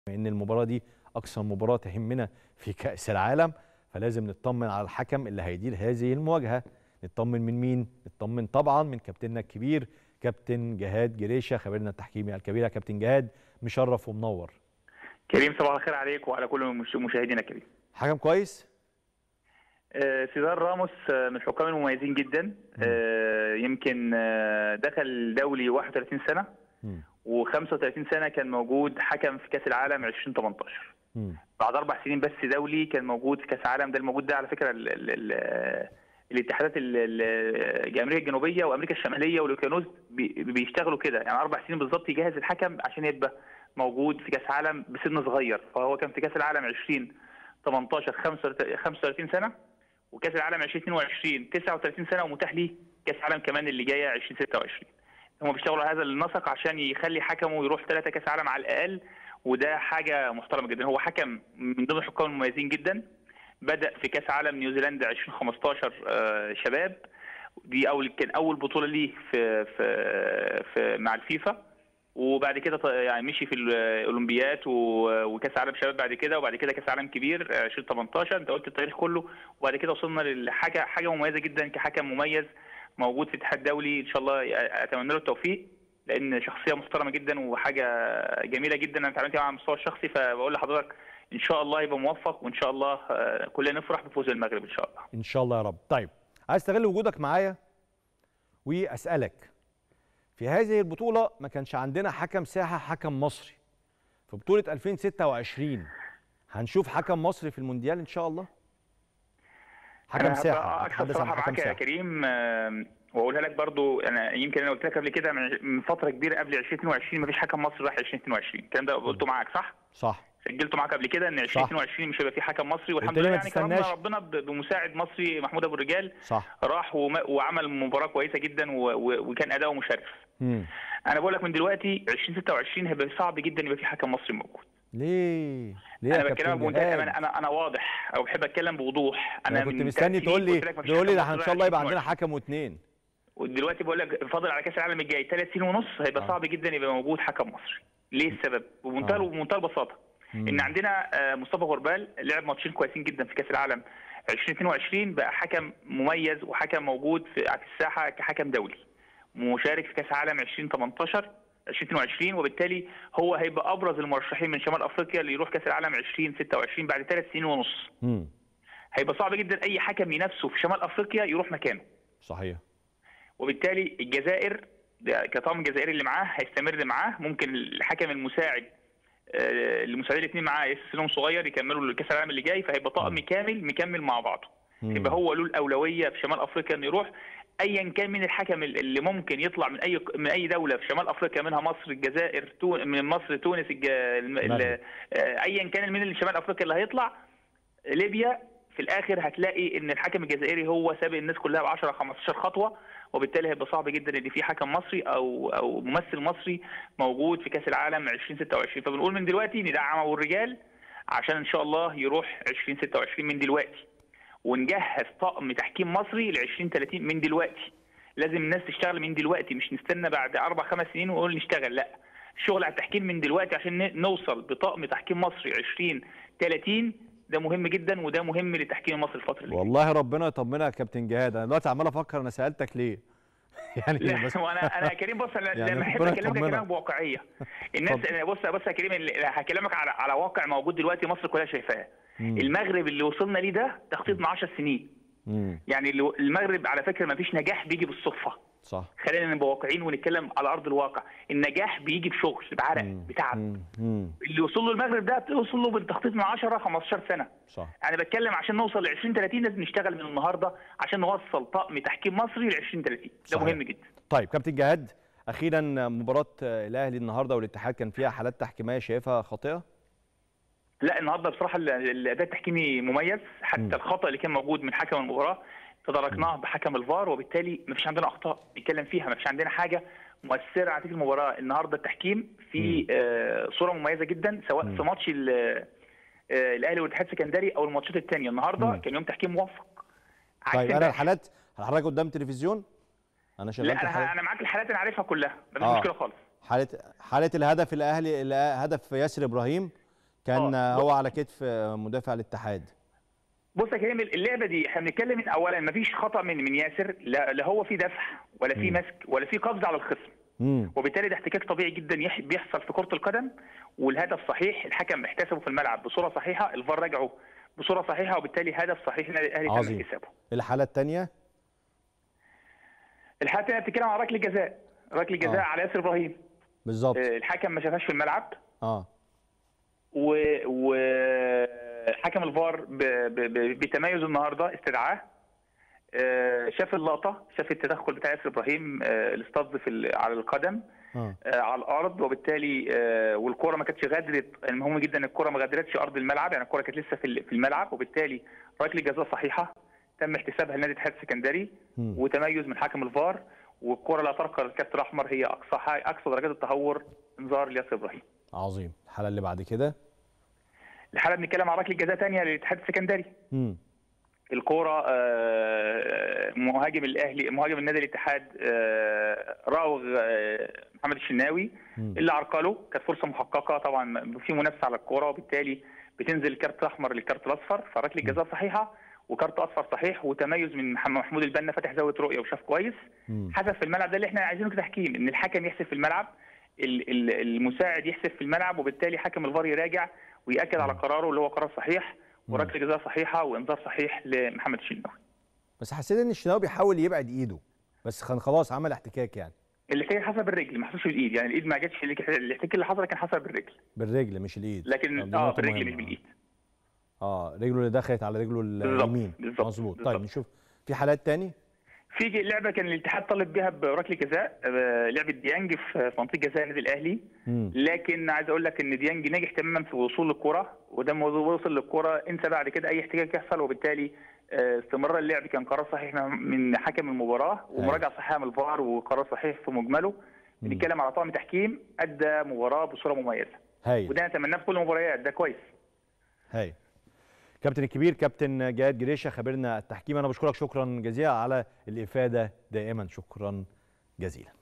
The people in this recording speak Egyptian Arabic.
ان المباراه دي اقصى مباراه تهمنا في كاس العالم فلازم نطمن على الحكم اللي هيدير هذه المواجهه نطمن من مين نطمن طبعا من كابتننا الكبير كابتن جهاد جريشه خبيرنا التحكيمي الكبير يا كابتن جهاد مشرف ومنور كريم صباح الخير عليك وعلى كل مش- مشاهدينا كريم حكم كويس آه، سيدار راموس آه، من الحكام المميزين جدا آه، يمكن آه، دخل دولي 31 سنه مم. و35 سنه كان موجود حكم في كاس العالم 2018 مم. بعد اربع سنين بس دولي كان موجود في كاس العالم ده الموجود ده على فكره ال ال ال الاتحادات ال- ال- امريكا الجنوبيه وامريكا الشماليه والاوكيانوس بي- بيشتغلوا كده يعني اربع سنين بالظبط يجهز الحكم عشان يبقى موجود في كاس عالم بسن صغير فهو كان في كاس العالم 2018 35 سنه وكاس العالم 2022 39 سنه ومتاح ليه كاس العالم كمان اللي جايه 2026 هم بيشتغلوا على هذا النسق عشان يخلي حكمه يروح ثلاثه كاس عالم على الاقل وده حاجه محترمه جدا هو حكم من ضمن الحكام المميزين جدا بدا في كاس عالم نيوزيلندا 2015 آه، شباب دي اول كان اول بطوله ليه في في في مع الفيفا وبعد كده ط- يعني مشي في الاولمبيات و- وكاس عالم شباب بعد كده وبعد كده كاس عالم كبير آه، 2018 انت قلت التاريخ كله وبعد كده وصلنا لحاجه حاجه مميزه جدا كحكم مميز موجود في الاتحاد الدولي ان شاء الله اتمنى له التوفيق لان شخصيه محترمه جدا وحاجه جميله جدا انا اتعاملت معاه على المستوى الشخصي فبقول لحضرتك ان شاء الله يبقى موفق وان شاء الله آه، كلنا نفرح بفوز المغرب ان شاء الله ان شاء الله يا رب طيب عايز استغل وجودك معايا واسالك في هذه البطوله ما كانش عندنا حكم ساحه حكم مصري في بطوله 2026 هنشوف حكم مصري في المونديال ان شاء الله حكم انا ساحه هبقى اكثر بتحدث عن صراحه حكم معاك يا ساحه كريم آم، واقولها لك برضو انا يمكن انا قلت لك قبل كده من من فتره كبيره قبل 2022 مفيش حكم مصري راح 2022 الكلام ده قلته معاك صح؟ صح سجلته معاك قبل كده ان 2022 مش هيبقى في حكم مصري والحمد لي لله ما يعني كرمنا تستناش. ربنا ب- بمساعد مصري محمود ابو الرجال صح راح وما- وعمل مباراه كويسه جدا و- و- وكان اداؤه مشرف مم. انا بقول لك من دلوقتي 2026 هيبقى صعب جدا يبقى في حكم مصري موجود ليه ليه انا يا بتكلمك كابتن بمنتهى جهاد؟ الامانه انا انا واضح او بحب اتكلم بوضوح انا انا كنت من مستني ثلاث تقول سنين لي قلت لك مفيش تقول لي حكم ده ان مصري شاء الله يبقى 2022. عندنا حكم واثنين ودلوقتي بقول لك فاضل على كاس العالم الجاي ثلاث سنين ونص هيبقى آه. صعب جدا يبقى موجود حكم مصري ليه السبب بمنتهى آه. بمنتهى البساطه مم. ان عندنا آه، مصطفى غربال لعب ماتشين كويسين جدا في كاس العالم 2022 بقى حكم مميز وحكم موجود في في الساحه كحكم دولي مشارك في كاس العالم 2018 2022 وبالتالي هو هيبقى ابرز المرشحين من شمال افريقيا اللي يروح كاس العالم 2026 بعد ثلاث سنين ونص مم. هيبقى صعب جدا اي حكم ينافسه في شمال افريقيا يروح مكانه صحيح وبالتالي الجزائر ده كطاقم الجزائري اللي معاه هيستمر معاه ممكن الحكم المساعد آه، المساعدين الاثنين معاه يس سنهم صغير يكملوا كاس العالم اللي جاي فهيبقى طاقم كامل مكمل مع بعضه مم. يبقى هو له الاولويه في شمال افريقيا انه يروح ايا كان من الحكم اللي ممكن يطلع من اي من اي دوله في شمال افريقيا منها مصر الجزائر تون من مصر تونس الج... الم- ال- المغرب. آه، ايا كان من اللي شمال افريقيا اللي هيطلع ليبيا في الاخر هتلاقي ان الحكم الجزائري هو سابق الناس كلها ب 10 15 خطوه وبالتالي هيبقى صعب جدا ان في حكم مصري او او ممثل مصري موجود في كاس العالم 2026 فبنقول من دلوقتي ندعم ابو الرجال عشان ان شاء الله يروح 2026 من دلوقتي ونجهز طقم تحكيم مصري ل 2030 من دلوقتي لازم الناس تشتغل من دلوقتي مش نستنى بعد اربع خمس سنين ونقول نشتغل لا الشغل على التحكيم من دلوقتي عشان ن- نوصل بطقم تحكيم مصري 2030 ده مهم جدا وده مهم لتحكيم مصر الفتره اللي جايه والله ربنا يطمنك يا كابتن جهاد انا دلوقتي عمال افكر انا سالتك ليه يعني لا بس وانا انا يا كريم بص انا يعني لما احب ربنا اكلمك يطمنك. اكلمك بواقعيه الناس اتفضل. أنا بص بص يا كريم اللي- هكلمك على على واقع موجود دلوقتي مصر كلها شايفاه مم. المغرب اللي وصلنا ليه ده تخطيط من 10 سنين مم. يعني اللي- المغرب على فكره ما فيش نجاح بيجي بالصدفه صح خلينا نبقى واقعيين ونتكلم على ارض الواقع النجاح بيجي بشغل بعرق مم. بتعب مم. مم. اللي وصل له المغرب ده بيوصل له بالتخطيط من 10 15 سنه صح انا بتكلم عشان نوصل ل 2030 لازم نشتغل من النهارده عشان نوصل طقم تحكيم مصري ل 2030 ده صحيح. مهم جدا طيب كابتن جهاد اخيرا مباراه الاهلي النهارده والاتحاد كان فيها حالات تحكيميه شايفها خاطئه لا النهارده بصراحه ال- الاداء التحكيمي مميز حتى مم. الخطا اللي كان موجود من حكم المباراه تداركناه بحكم الفار وبالتالي ما فيش عندنا اخطاء نتكلم فيها ما فيش عندنا حاجه مؤثره على نتيجه المباراه النهارده التحكيم في آه صوره مميزه جدا سواء مم. في ماتش ال- آه الاهلي والاتحاد السكندري او الماتشات الثانيه النهارده مم. كان يوم تحكيم موفق عكس طيب انا امبارح. الحالات حضرتك قدام تلفزيون انا شغلت لا انا الحالات انا معاك الحالات انا عارفها كلها مفيش آه. مشكله خالص حاله حاله الهدف الاهلي الأ- هدف ياسر ابراهيم كان آه. هو على كتف مدافع الاتحاد بص يا كريم اللعبه دي احنا بنتكلم من اولا مفيش خطا من من ياسر لا, لا هو في دفع ولا في مم. مسك ولا في قبض على الخصم امم وبالتالي ده احتكاك طبيعي جدا يح- بيحصل في كره القدم والهدف صحيح الحكم احتسبه في الملعب بصوره صحيحه الفار راجعه بصوره صحيحه وبالتالي هدف صحيح النادي الاهلي تم عظيم. احتسابه الحاله الثانيه الحاله الثانيه بتتكلم عن ركله جزاء ركله جزاء آه. على ياسر ابراهيم بالظبط آه، الحكم ما شافهاش في الملعب اه و و حكم الفار ب... ب... ب... بتميز النهارده استدعاه آه، شاف اللقطه شاف التدخل بتاع ياسر ابراهيم آه، الاصطاد في ال- على القدم اه آه، على الارض وبالتالي آه، والكره ما كانتش غادرت المهم جدا ان الكره ما غادرتش ارض الملعب يعني الكره كانت لسه في ال- في الملعب وبالتالي ركله جزاء صحيحه تم احتسابها لنادي الاتحاد السكندري مم. وتميز من حكم الفار والكره لا ترقى الكارت الاحمر هي اقصى حاجة- اقصى درجات التهور انذار لياسر ابراهيم عظيم الحاله اللي بعد كده الحاله بنتكلم عن ركله جزاء ثانيه للاتحاد السكندري امم الكوره آه، مهاجم الاهلي مهاجم النادي الاتحاد آه، راوغ آه، محمد الشناوي مم. اللي عرقله كانت فرصه محققه طبعا في منافسه على الكوره وبالتالي بتنزل الكارت الاحمر للكارت الاصفر فركله جزاء صحيحه وكارت اصفر صحيح وتميز من محمد محمود البنا فاتح زاويه رؤيه وشاف كويس مم. حسب في الملعب ده اللي احنا عايزينه كتحكيم ان الحكم يحسب في الملعب ال- ال- المساعد يحسب في الملعب وبالتالي حكم الفار يراجع وياكد على قراره اللي هو قرار صحيح وركله جزاء صحيحه وانذار صحيح لمحمد الشناوي بس حسيت ان الشناوي بيحاول يبعد ايده بس كان خلاص عمل احتكاك يعني اللي كان حسب الرجل ما حصلش بالايد يعني الايد ما جاتش الاحتكاك اللي حصل كان حصل بالرجل بالرجل مش الايد طب لكن دي اه نقطة بالرجل مهمة. مش بالايد اه رجله اللي دخلت على رجله بالظبط، اليمين بالظبط، مظبوط طيب بالظبط. نشوف في حالات تاني في ج- لعبه كان الاتحاد طالب بيها بركله جزاء آه، لعبه ديانج في في منطقه جزاء النادي الاهلي امم لكن عايز اقول لك ان ديانج نجح تماما في الوصول للكره وده موضوع وصل للكره انسى بعد كده اي احتكاك يحصل وبالتالي آه، استمرار اللعب كان قرار صحيح من حكم المباراه ومراجعه صحيحه من الفار وقرار صحيح في مجمله بنتكلم على طاقم تحكيم ادى مباراه بصوره مميزه هايل وده نتمناه في كل المباريات ده كويس هايل كابتن الكبير كابتن جهاد جريشه خبيرنا التحكيم انا بشكرك شكرا جزيلا على الافاده دائما شكرا جزيلا